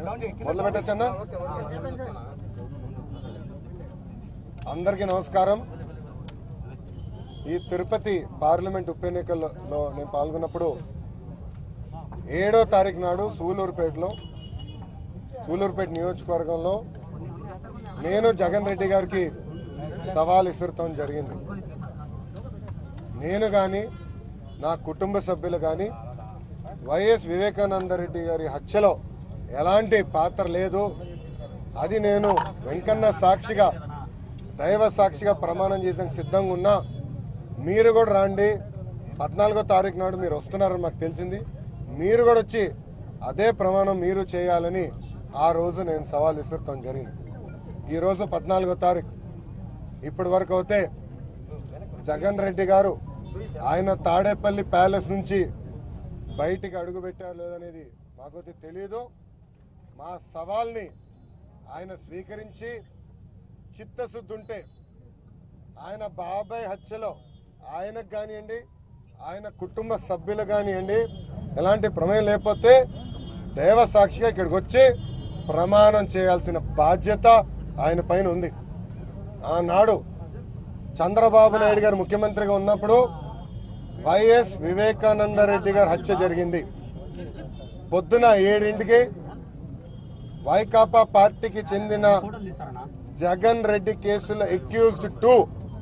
మొదలు పెట్టచ్చన్నా అందరికీ నమస్కారం ఈ తిరుపతి పార్లమెంట్ ఉప ఎన్నికల్లో నేను పాల్గొన్నప్పుడు ఏడో తారీఖు నాడు సూలూరుపేటలో సూలూరుపేట నియోజకవర్గంలో నేను జగన్ రెడ్డి గారికి సవాల్ ఇసురుతాం జరిగింది నేను కానీ నా కుటుంబ సభ్యులు కానీ వైఎస్ వివేకానంద రెడ్డి గారి హత్యలో ఎలాంటి పాత్ర లేదు అది నేను వెంకన్న సాక్షిగా దైవ సాక్షిగా ప్రమాణం చేసాక సిద్ధంగా ఉన్నా మీరు కూడా రాండి పద్నాలుగో తారీఖు నాడు మీరు వస్తున్నారని మాకు తెలిసింది మీరు కూడా వచ్చి అదే ప్రమాణం మీరు చేయాలని ఆ రోజు నేను సవాల్ ఇస్తుంటాం జరిగింది ఈరోజు పద్నాలుగో తారీఖు ఇప్పటి వరకు అయితే జగన్ రెడ్డి గారు ఆయన తాడేపల్లి ప్యాలెస్ నుంచి బయటికి అడుగు పెట్టారు లేదనేది మాకైతే తెలియదు మా సవాల్ని ఆయన స్వీకరించి చిత్తశుద్ధి ఉంటే ఆయన బాబాయ్ హత్యలో ఆయనకు కానివ్వండి ఆయన కుటుంబ సభ్యులు కానివ్వండి ఎలాంటి ప్రమేయం లేకపోతే దేవ సాక్షిగా ఇక్కడికి వచ్చి ప్రమాణం చేయాల్సిన బాధ్యత ఆయన పైన ఉంది ఆనాడు చంద్రబాబు నాయుడు గారు ముఖ్యమంత్రిగా ఉన్నప్పుడు వైఎస్ వివేకానంద రెడ్డి గారి హత్య జరిగింది పొద్దున ఏడింటికి వైకాపా పార్టీకి చెందిన జగన్ రెడ్డి కేసులో ఎక్యూజ్డ్ టూ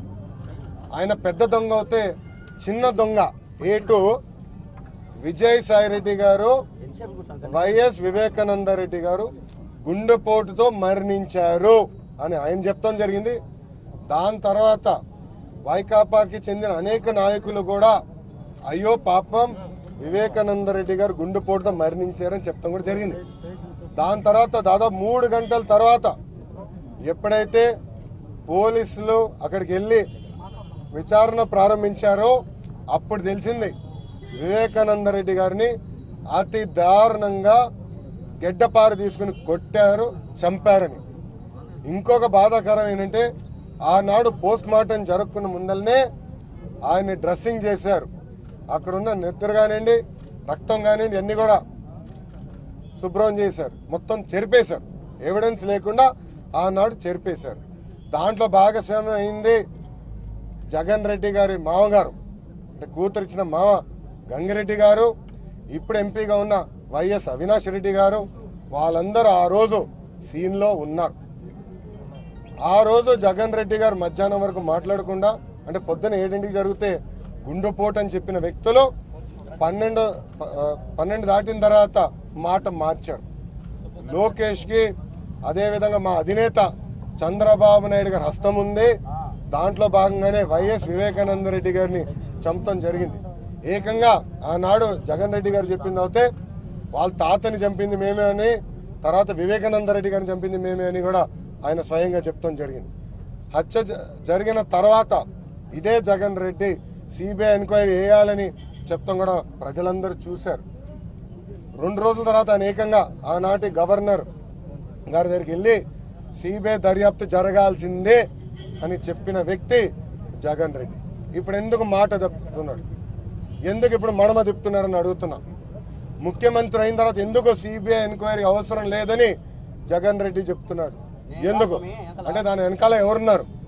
ఆయన పెద్ద దొంగ అయితే చిన్న దొంగ ఏ టూ విజయసాయి రెడ్డి గారు వైఎస్ వివేకానంద రెడ్డి గారు గుండెపోటుతో మరణించారు అని ఆయన చెప్తాం జరిగింది దాని తర్వాత వైకాపాకి చెందిన అనేక నాయకులు కూడా అయ్యో పాపం వివేకానంద రెడ్డి గారు గుండెపోటుతో మరణించారని చెప్తాం కూడా జరిగింది దాని తర్వాత దాదాపు మూడు గంటల తర్వాత ఎప్పుడైతే పోలీసులు అక్కడికి వెళ్ళి విచారణ ప్రారంభించారో అప్పుడు తెలిసింది వివేకానంద రెడ్డి గారిని అతి దారుణంగా గెడ్డపారు తీసుకుని కొట్టారు చంపారని ఇంకొక బాధాకరం ఏంటంటే ఆనాడు పోస్ట్ మార్టం జరుపుకున్న ముందల్నే ఆయన డ్రెస్సింగ్ చేశారు అక్కడున్న నిద్ర కానివ్వండి రక్తం కానివ్వండి అన్ని కూడా శుభ్రం చేశారు మొత్తం చెరిపేశారు ఎవిడెన్స్ లేకుండా ఆనాడు చెరిపేశారు దాంట్లో భాగస్వామ్యం అయింది జగన్ రెడ్డి గారి మామగారు అంటే కూతురు ఇచ్చిన మామ గంగిరెడ్డి గారు ఇప్పుడు ఎంపీగా ఉన్న వైఎస్ అవినాష్ రెడ్డి గారు వాళ్ళందరూ ఆ రోజు సీన్లో ఉన్నారు ఆ రోజు జగన్ రెడ్డి గారు మధ్యాహ్నం వరకు మాట్లాడకుండా అంటే పొద్దున ఏడింటికి జరిగితే గుండెపోటు అని చెప్పిన వ్యక్తులు పన్నెండు ప- ఆ, పన్నెండు దాటిన తర్వాత మాట మార్చారు లోకేష్కి అదేవిధంగా మా అధినేత చంద్రబాబు నాయుడు గారి హస్తం ఉంది దాంట్లో భాగంగానే వైఎస్ వివేకానంద రెడ్డి గారిని చంపడం జరిగింది ఏకంగా ఆనాడు జగన్ రెడ్డి గారు చెప్పింది అయితే వాళ్ళ తాతని చంపింది మేమే అని తర్వాత వివేకానంద రెడ్డి గారిని చంపింది మేమే అని కూడా ఆయన స్వయంగా చెప్తాం జరిగింది హత్య జ- జరిగిన తర్వాత ఇదే జగన్ రెడ్డి సిబిఐ ఎంక్వైరీ వేయాలని చెప్తాం కూడా ప్రజలందరూ చూశారు రెండు రోజుల తర్వాత ఆయన ఏకంగా ఆనాటి గవర్నర్ గారి దగ్గరికి వెళ్ళి సిబిఐ దర్యాప్తు జరగాల్సిందే అని చెప్పిన వ్యక్తి జగన్ రెడ్డి ఇప్పుడు ఎందుకు మాట తప్పుతున్నాడు ఎందుకు ఇప్పుడు మడమ తిప్పుతున్నారని అడుగుతున్నా ముఖ్యమంత్రి అయిన తర్వాత ఎందుకు సిబిఐ ఎంక్వైరీ అవసరం లేదని జగన్ రెడ్డి చెప్తున్నాడు ఎందుకు అంటే దాని వెనకాల ఎవరున్నారు